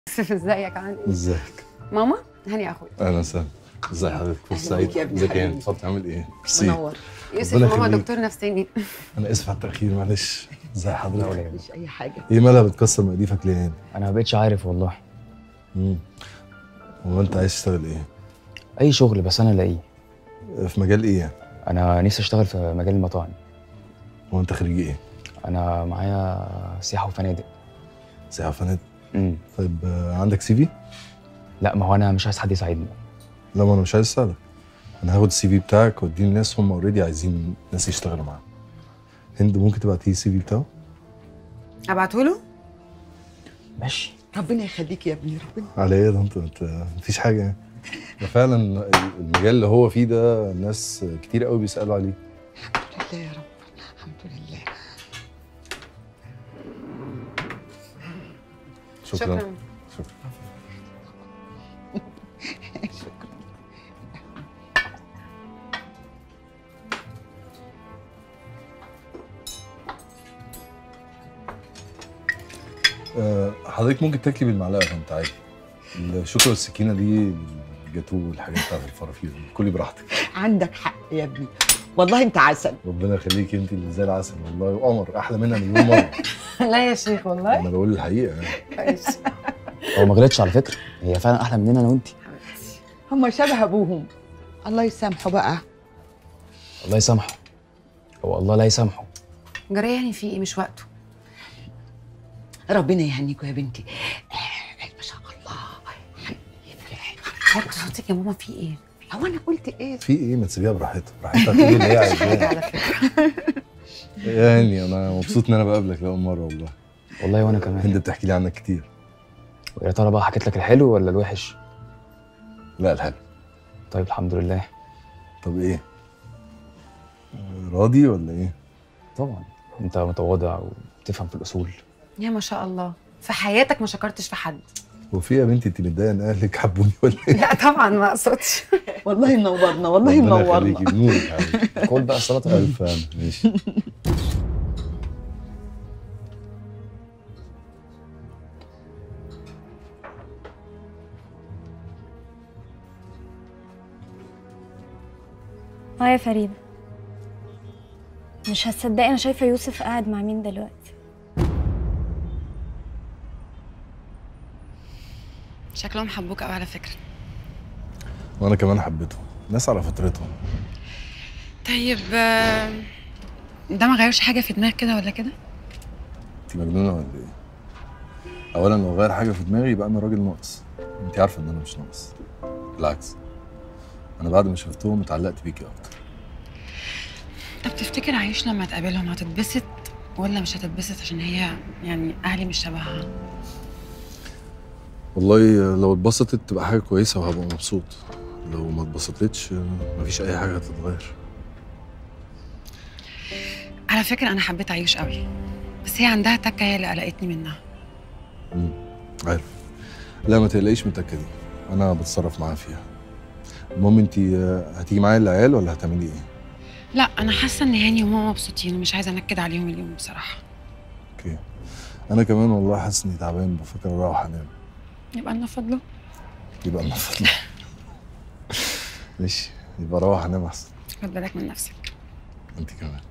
ازيك عامل ايه؟ ازيك ماما هاني اخويا اهلا وسهلا ازي حضرتك فرصه أهلا بيك سعيد يا ابني ازيك يا حبيبي. اتفضل عامل ايه؟ ميرسي منور يوسف ربنا ماما يخليك. دكتور نفساني انا اسف على التاخير معلش ازي حضرتك مش اي حاجه ايه مالها بتكسر مقاديفك ليه يعني؟ انا ما بقتش عارف والله امم هو انت عايز تشتغل ايه؟ اي شغل بس انا الاقيه في مجال ايه يعني؟ انا نفسي اشتغل في مجال المطاعم هو انت خريج ايه؟ انا معايا سياحه وفنادق سياحه وفنادق امم طيب آه، عندك سي في؟ لا ما هو انا مش عايز حد يساعدني لا ما انا مش عايز اسالك انا هاخد السي في بتاعك واديه للناس هم اوريدي عايزين ناس يشتغلوا معاهم هند ممكن تبعتي السي في بتاعه؟ ابعته له؟ ماشي ربنا يخليك يا ابني ربنا على ايه ده انت انت مفيش حاجه يعني ده فعلا المجال اللي هو فيه ده ناس كتير قوي بيسالوا عليه الحمد لله يا رب الحمد لله شكرا شكرا آه، حضرتك ممكن تاكلي بالمعلقه فانت عادي الشوكه والسكينه دي الجاتوه والحاجات بتاعت الفرافير دي. كلي براحتك عندك حق يا ابني والله انت عسل ربنا يخليكي انت اللي زي العسل والله وقمر احلى منها مليون مره لا يا شيخ والله انا بقول الحقيقه يعني ماشي. هو ما غلطش على فكره هي فعلا احلى مننا انا وانت هم شبه ابوهم الله يسامحه بقى الله يسامحه هو الله لا يسامحه جرى يعني في ايه مش وقته ربنا يهنيكوا يا بنتي آه، ما شاء الله وطي صوتك يا ماما في ايه؟ هو انا قلت ايه في ايه ما تسيبيها براحتها براحتها تقولي اللي هي عايزاه على فكره يعني انا مبسوط ان انا بقابلك لاول مره والله والله وانا كمان هند بتحكي لي عنك كتير ويا ترى بقى حكيت لك الحلو ولا الوحش لا الحلو طيب الحمد لله طب ايه راضي ولا ايه طبعا انت متواضع وبتفهم في الاصول يا ما شاء الله في حياتك ما شكرتش في حد هو في يا بنتي انت متضايقه ان اهلك حبوني ولا ايه لا طبعا ما اقصدش والله منورنا والله ربنا منورنا يخليكي بنورك يا حبيبي كل بقى السلطه الف هنا ماشي اه يا فريدة مش هتصدقي انا شايفة يوسف قاعد مع مين دلوقتي شكلهم حبوك قوي على فكره وانا كمان حبيتهم ناس على فطرتهم طيب آه، ده ما غيرش حاجه في دماغك كده ولا كده؟ انت مجنونه ولا ايه اولا لو غير حاجه في دماغي يبقى انا راجل ناقص انت عارفه ان انا مش ناقص بالعكس انا بعد ما شفتهم اتعلقت بيكي اكتر طب تفتكر عايش لما تقابلهم هتتبسط ولا مش هتتبسط عشان هي يعني اهلي مش شبهها والله لو اتبسطت تبقى حاجه كويسه وهبقى مبسوط لو ما اتبسطتش مفيش اي حاجه هتتغير على فكره انا حبيت عيوش قوي بس هي عندها تكه هي اللي قلقتني منها مم. عارف لا ما تقلقيش من التكه دي انا بتصرف معاها فيها المهم انت هتيجي معايا العيال ولا هتعملي ايه لا انا حاسه ان هاني وماما مبسوطين ومش عايزه انكد عليهم اليوم بصراحه اوكي انا كمان والله حاسس اني تعبان بفكر اروح انام يبقى لنا فضله يبقى من فضلك ماشي يبقى اروح انام احسن خد بالك من نفسك انت كمان